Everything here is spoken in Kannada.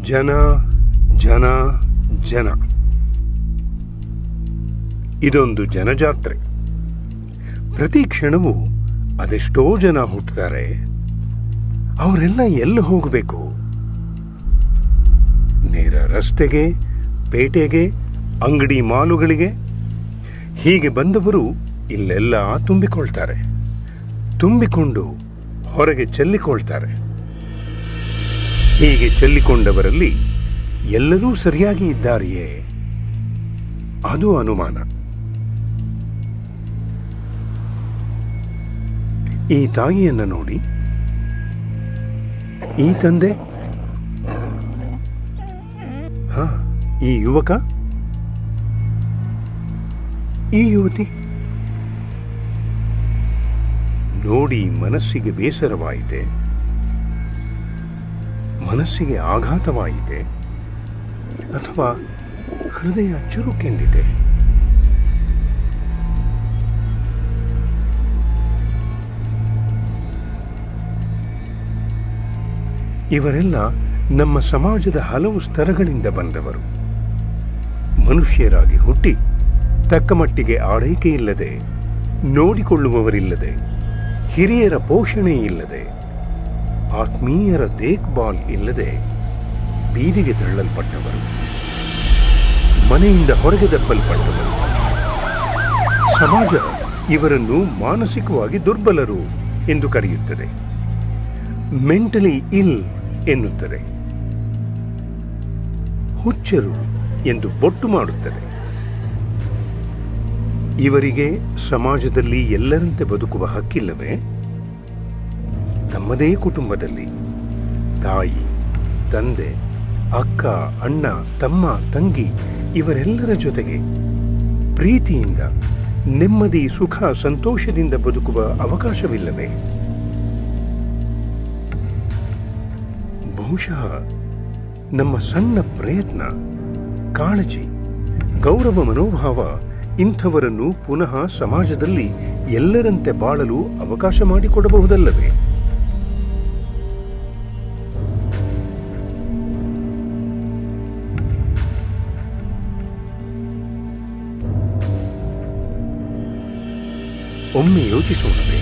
ಜನ ಜನ ಜನ ಇದೊಂದು ಜನಜಾತ್ರೆ ಪ್ರತಿ ಕ್ಷಣವೂ ಅದೆಷ್ಟೋ ಜನ ಹುಟ್ಟುತ್ತಾರೆ ಅವರೆಲ್ಲ ಎಲ್ಲಿ ಹೋಗಬೇಕು ನೇರ ರಸ್ತೆಗೆ ಪೇಟೆಗೆ ಅಂಗಡಿ ಮಾಲುಗಳಿಗೆ ಹೀಗೆ ಬಂದವರು ಇಲ್ಲೆಲ್ಲ ತುಂಬಿಕೊಳ್ತಾರೆ ತುಂಬಿಕೊಂಡು ಹೊರಗೆ ಚೆಲ್ಲಿಕೊಳ್ತಾರೆ ಹೀಗೆ ಚೆಲ್ಲಿಕೊಂಡವರಲ್ಲಿ ಎಲ್ಲರೂ ಸರಿಯಾಗಿ ಇದ್ದಾರೆಯೇ ಅದು ಅನುಮಾನ ಈ ತಾಯಿಯನ್ನ ನೋಡಿ ಈ ತಂದೆ ಹ ಈ ಯುವಕ ಈ ಯುವತಿ ನೋಡಿ ಮನಸ್ಸಿಗೆ ಬೇಸರವಾಯಿತೆ ಮನಸ್ಸಿಗೆ ಆಘಾತವಾಯಿತೆ ಅಥವಾ ಹೃದಯ ಚುರುಕೆಂದಿದೆ ಇವರೆಲ್ಲ ನಮ್ಮ ಸಮಾಜದ ಹಲವು ಸ್ತರಗಳಿಂದ ಬಂದವರು ಮನುಷ್ಯರಾಗಿ ಹುಟ್ಟಿ ತಕ್ಕ ಮಟ್ಟಿಗೆ ಆರೈಕೆ ಇಲ್ಲದೆ ನೋಡಿಕೊಳ್ಳುವವರಿಲ್ಲದೆ ಹಿರಿಯರ ಪೋಷಣೆ ಇಲ್ಲದೆ ಆತ್ಮೀಯರ ದೇಖ್ಬಾಲ್ ಇಲ್ಲದೆ ಬೀದಿಗೆ ತಳ್ಳಲ್ಪಟ್ಟವರು ಮನೆಯಿಂದ ಹೊರಗೆ ದಪ್ಪಲ್ಪಟ್ಟವರು ಸಮಾಜ ಇವರನ್ನು ಮಾನಸಿಕವಾಗಿ ದುರ್ಬಲರು ಎಂದು ಕರೆಯುತ್ತದೆ ಮೆಂಟಲಿ ಇಲ್ ಎನ್ನುತ್ತದೆ ಹುಚ್ಚರು ಎಂದು ಬೊಟ್ಟು ಮಾಡುತ್ತದೆ ಇವರಿಗೆ ಸಮಾಜದಲ್ಲಿ ಎಲ್ಲರಂತೆ ಬದುಕುವ ಹಕ್ಕಿಲ್ಲವೇ ತಮ್ಮದೇ ಕುಟುಂಬದಲ್ಲಿ ತಾಯಿ ತಂದೆ ಅಕ್ಕ ಅಣ್ಣ ತಮ್ಮ ತಂಗಿ ಇವರೆಲ್ಲರ ಜೊತೆಗೆ ಪ್ರೀತಿಯಿಂದ ನೆಮ್ಮದಿ ಸುಖ ಸಂತೋಷದಿಂದ ಬದುಕುವ ಅವಕಾಶವಿಲ್ಲವೇ ಬಹುಶಃ ನಮ್ಮ ಸಣ್ಣ ಪ್ರಯತ್ನ ಕಾಳಜಿ ಗೌರವ ಮನೋಭಾವ ಇಂಥವರನ್ನು ಪುನಃ ಸಮಾಜದಲ್ಲಿ ಎಲ್ಲರಂತೆ ಬಾಳಲು ಅವಕಾಶ ಮಾಡಿಕೊಡಬಹುದಲ್ಲವೇ ಒಮ್ಮೆ ಯೋಚಿಸೋಣವೇ